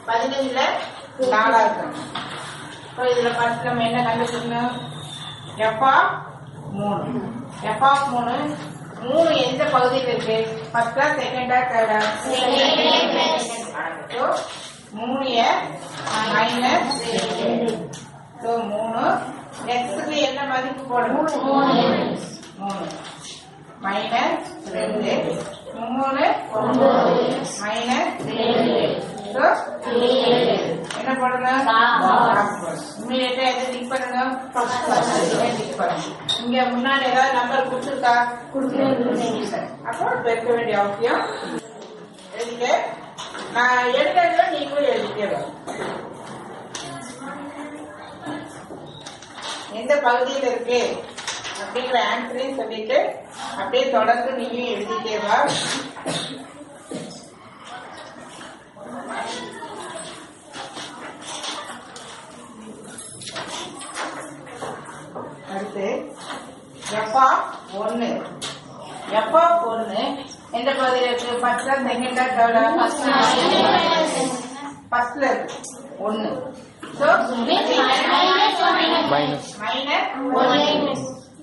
பதினஞ்சுல நாலா இருக்கணும் இப்போ இதுல ஃபர்ஸ்ட் நம்ம என்ன கண்டுபிடிக்கணும் எஃப் ஆஃப் மூணு எஃப் ஆஃப் மூணு மூணு எந்த பகுதியில் இருக்கு ஃபர்ஸ்டா செகண்டா தேர்டா ஸோ மூணு மைனஸ் ஸோ மூணு எக்ஸுக்கு என்ன மதிப்பு போடணும் மூணு மைனஸ் ரெண்டு மூணு மைனஸ் ஸோ என்ன பண்ணணும் இமீடியட்டா எதை டிக் பண்ணணும் டிக் பண்ணணும் இங்க முன்னாடி ஏதாவது நம்பர் கொடுத்துருக்கா அப்போ பெருக்க வேண்டிய அவசியம் எழுதிக்க நான் எழுதுறத நீங்களும் எழுதிக்க எந்த பகுதியில் இருக்கு அப்படிங்கிற ஆன்சரையும் சொல்லிட்டு அப்படியே தொடர்ந்து நீயும் எழுதிட்டே வா அடுத்து எஃப்ஆ ஒன்னு எஃப்ஆ ஒன்னு எந்த பகுதியில் இருக்கு ஃபர்ஸ்டா செகண்டா தேர்டா ஃபர்ஸ்ட்ல இருக்கு ஒன்னு ஸோ மைனஸ் மைனஸ் ஒன்னு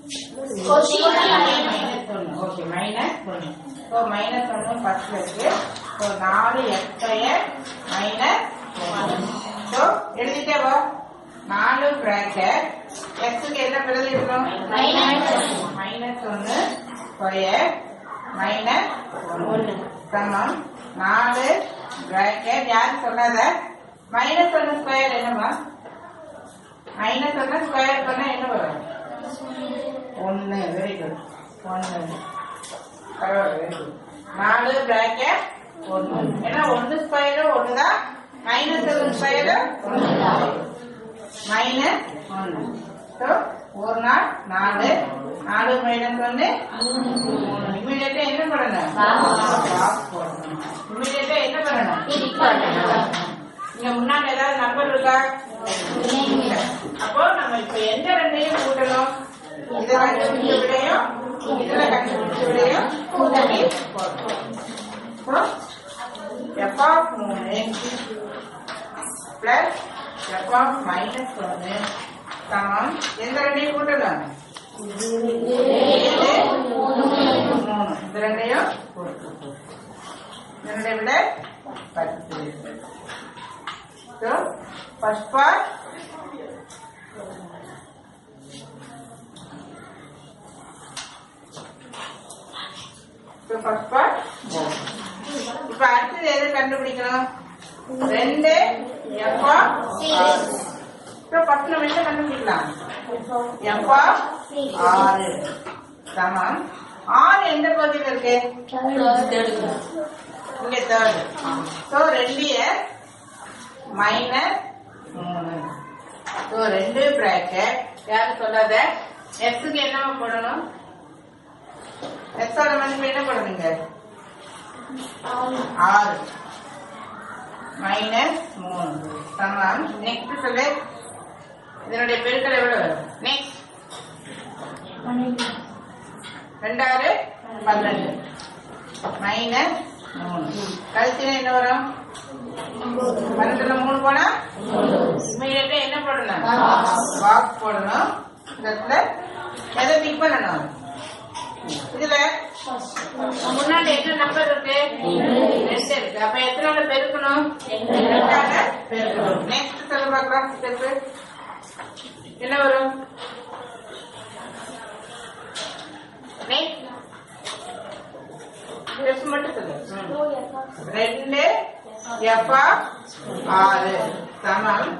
மைனஸ் ஒன்று ஓகே மைனஸ் ஒன்று ஸோ மைனஸ் ஒன்று ஃபர்ஸ்ட்ல இருக்கு ஸோ நாலு எக்ஸ்பயர் மைனஸ் ஸோ எழுதிட்டே வா நாலு பிராக்கெட் எக்ஸுக்கு என்ன பதில் இருக்கணும் மைனஸ் ஒன்று ஸ்கொயர் மைனஸ் ஒன்று சமம் நாலு பிராக்கெட் யார் சொன்னத மைனஸ் ஒன்று ஸ்கொயர் என்னவா மைனஸ் ஒன்று ஸ்கொயர் பண்ணா என்ன வரும் ஒன்று வெரி குட் ஒன்று பரவாயில்ல வெரி குட் நாலு பிராக்கெட் ஒன்று ஏன்னா ஒன்று ஸ்கொயரும் ஒன்று தான் மைனஸ் ஒன்று ஸ்கொயரும் ஒன்று தான் மைனஸ் ஒன்று ஸோ ஒரு நாள் நாலு நாலு மைனஸ் ஒன்று மூணு இமீடியட்டா என்ன பண்ணணும் பாக்ஸ் போடணும் இமீடியட்டா என்ன பண்ணணும் இங்க முன்னாடி ஏதாவது நம்பர் இருக்கா இல்ல. அப்போ நம்ம இப்ப எந்த ரெண்டையும் கூட்டணும் இதை கண்டுபிடிச்ச விடையும் இதுல கண்டுபிடிச்ச விடையும் கூட்டணி போடணும் எஃப் ஆஃப் மூணு பிளஸ் எஃப் ஆஃப் மைனஸ் ஒன்று சமம் எந்த ரெண்டையும் கூட்டணும் இது மூணு இந்த ரெண்டையும் கூட்டணும் இந்த ரெண்டை விட பத்து So, first part So, first part இப்ப அடுத்தது எது கண்டுபிடிக்கணும் ரெண்டு எஃப்ஆ இப்போ ஃபர்ஸ்ட் நம்ம என்ன கண்டுபிடிக்கலாம் எஃப்ஆ ஆறு சமம் ஆறு எந்த பகுதியில் இருக்கு இங்க தேர்டு ஸோ ரெண்டு எக்ஸ் மைனஸ் மூணு ஸோ ரெண்டு பிராக்கெட் யாரும் சொல்லாத எக்ஸுக்கு என்னவா போடணும் எக்ஸோட மதிப்பு என்ன போடணுங்க ஆறு மைனஸ் மூணு சமம் நெக்ஸ்ட் சொல்லு இதனுடைய பெருக்கல் எவ்வளவு நெக்ஸ்ட் ரெண்டாறு பன்னெண்டு மைனஸ் மூணு கழிச்சுனா என்ன வரும் பன்னெண்டுல மூணு போனா இமீடியட்டா என்ன போடணும் பாக்ஸ் போடணும் இந்த இடத்துல எதை டிக் பண்ணணும் இதுல முன்னாடி என்ன நம்பர் இருக்கு ரெண்டு இருக்கு அப்ப எத்தனால பெருக்கணும் ரெண்டால பெருக்கணும் நெக்ஸ்ட் சொல்ல பார்க்கலாம் ஸ்டெப் என்ன வரும் நெக்ஸ்ட் ஸ்டெப் மட்டும் சொல்லு ரெண்டு எஃப்ஆ ஆறு சமம்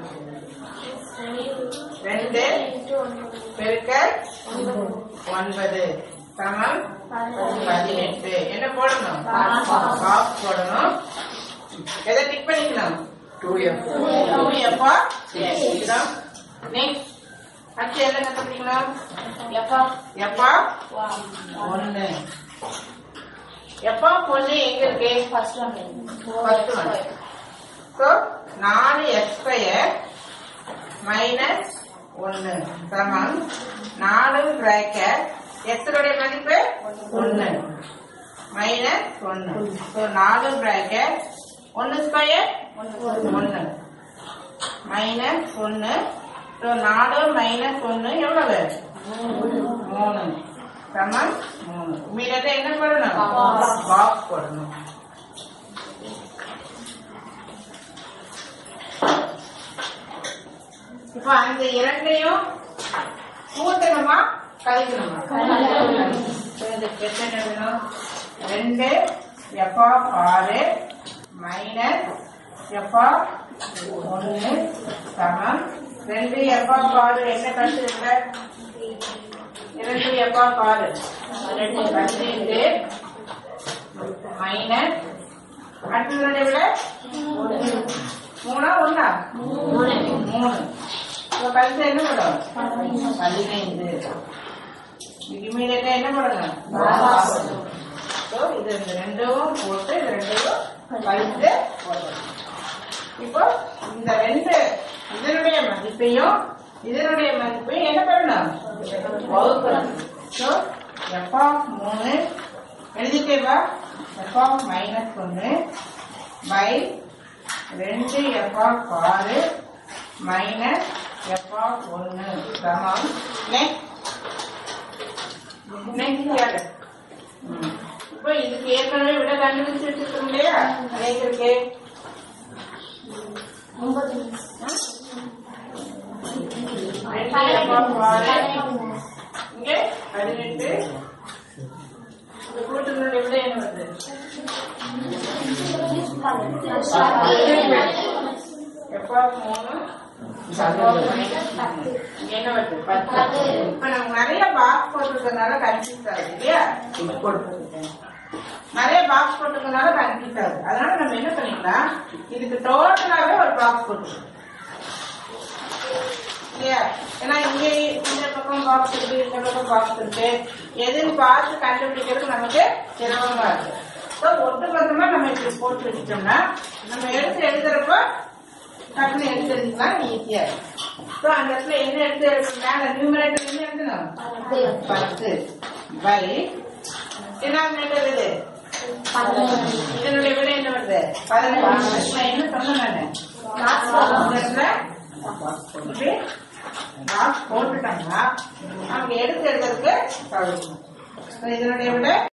ரெண்டு பெருக்கல் ஒன்பது சமம் பதினெட்டு என்ன போடணும் பாக்ஸ் போடணும் எதை டிக் பண்ணிக்கணும் டூ எஃப் டூ எஃப்ஆ நெக்ஸ்ட் அடுத்து என்ன கண்டுபிடிக்கணும் எஃப்ஆ ஒன்னு எஃப்ஆ ஒன்னு எங்க இருக்கு ஃபர்ஸ்ட் ஒன் ஸோ நாலு எக்ஸ்பயர் மைனஸ் ஒன்று சமம் நாலு பிராக்கெட் எக்ஸனுடைய மதிப்பு ஒன்று மைனஸ் ஒன்று ஸோ நாலு பிராக்கெட் ஒன்னு ஸ்கொயர் ஒன்னு மைனஸ் ஒன்னு ஸோ நாலு மைனஸ் ஒன்னு எவ்வளவு மூணு சமம் மூணு இமீடியட்டா என்ன போடணும் பாக்ஸ் போடணும் இப்போ அந்த இரண்டையும் கூட்டணுமா கழிக்கணுமா So, இதுக்கு என்ன எழுதணும் ரெண்டு எஃப் ஆஃப் ஆறு மைனஸ் எஃப் ஆஃப் ஒன்று சமம் ரெண்டு எஃப் ஆஃப் ஆறு என்ன கழிச்சிருக்க இரண்டு எஃப் ஆஃப் ஆறு பதினைந்து மைனஸ் அடுத்ததுடைய விட மூணா ஒண்ணா மூணு இப்ப கழிச்சு என்ன பண்ணும் பதினைந்து இமீடியட்டா என்ன பண்ணணும் So, இது இந்த ரெண்டும் போட்டு இது ரெண்டையும் கழித்து போடணும் இப்போ இந்த ரெண்டு இதனுடைய மதிப்பையும் இதனுடைய மதிப்பையும் என்ன பண்ணணும் வகுக்கணும் ஸோ எஃப் ஆஃப் மூணு எழுதிட்டேவா எஃப் ஆஃப் மைனஸ் ஒன்று பை ரெண்டு எஃப் ஆஃப் ஆறு மைனஸ் எஃப் ஆஃப் ஒன்று சமம் நெக்ஸ்ட் நெக்ஸ்ட் கேளு ம். இப்போ இதுக்கு ஏற்கனவே விட கண்டுபிடிச்சு வச்சிருக்கோம் இல்லையா எனக்கு இருக்கு ரெண்டு எஃப் ஆஃப் ஆறு இங்கே பதினெட்டு இந்த கூட்டத்தினுடைய விட என்ன வருது எஃப் ஆஃப் மூணு F of minus மூணு. இங்க என்ன வருது பத்து இப்ப நமக்கு நிறைய பாக்ஸ் போட்டிருக்கனால கன்ஃபியூஸ் ஆகுது இல்லையா நிறைய பாக்ஸ் போட்டிருக்கனால கன்ஃபியூஸ் ஆகுது அதனால நம்ம என்ன பண்ணிக்கலாம் இதுக்கு டோட்டலாவே ஒரு பாக்ஸ் போட்டுருக்கோம் இல்லையா ஏன்னா இங்க இந்த பக்கம் பாக்ஸ் இருக்கு இந்த பக்கம் பாக்ஸ் இருக்கு எதுன்னு பார்த்து கண்டுபிடிக்கிறது நமக்கு சிரமமா இருக்கு ஸோ ஒட்டு மொத்தமா நம்ம இப்படி போட்டு வச்சுட்டோம்னா நம்ம எடுத்து எழுதுறப்போ டக்குன்னு எடுத்து எழுதிக்கலாம் ஈஸியா இருக்கும் ஸோ அந்த இடத்துல என்ன எடுத்து எழுதணும் மேல நியூமரேட்டர் என்ன எழுதணும் பத்து பை என்ன மேட்டர் இது இதனுடைய விட என்ன வருது பதினஞ்சு நான் என்ன சொன்னேன் நானு பாக்ஸ் போட்டுட்டாங்கன்னா அவங்க எடுத்து எடுக்கிறதுக்கு தவிர்க்கணும் இதனுடைய விட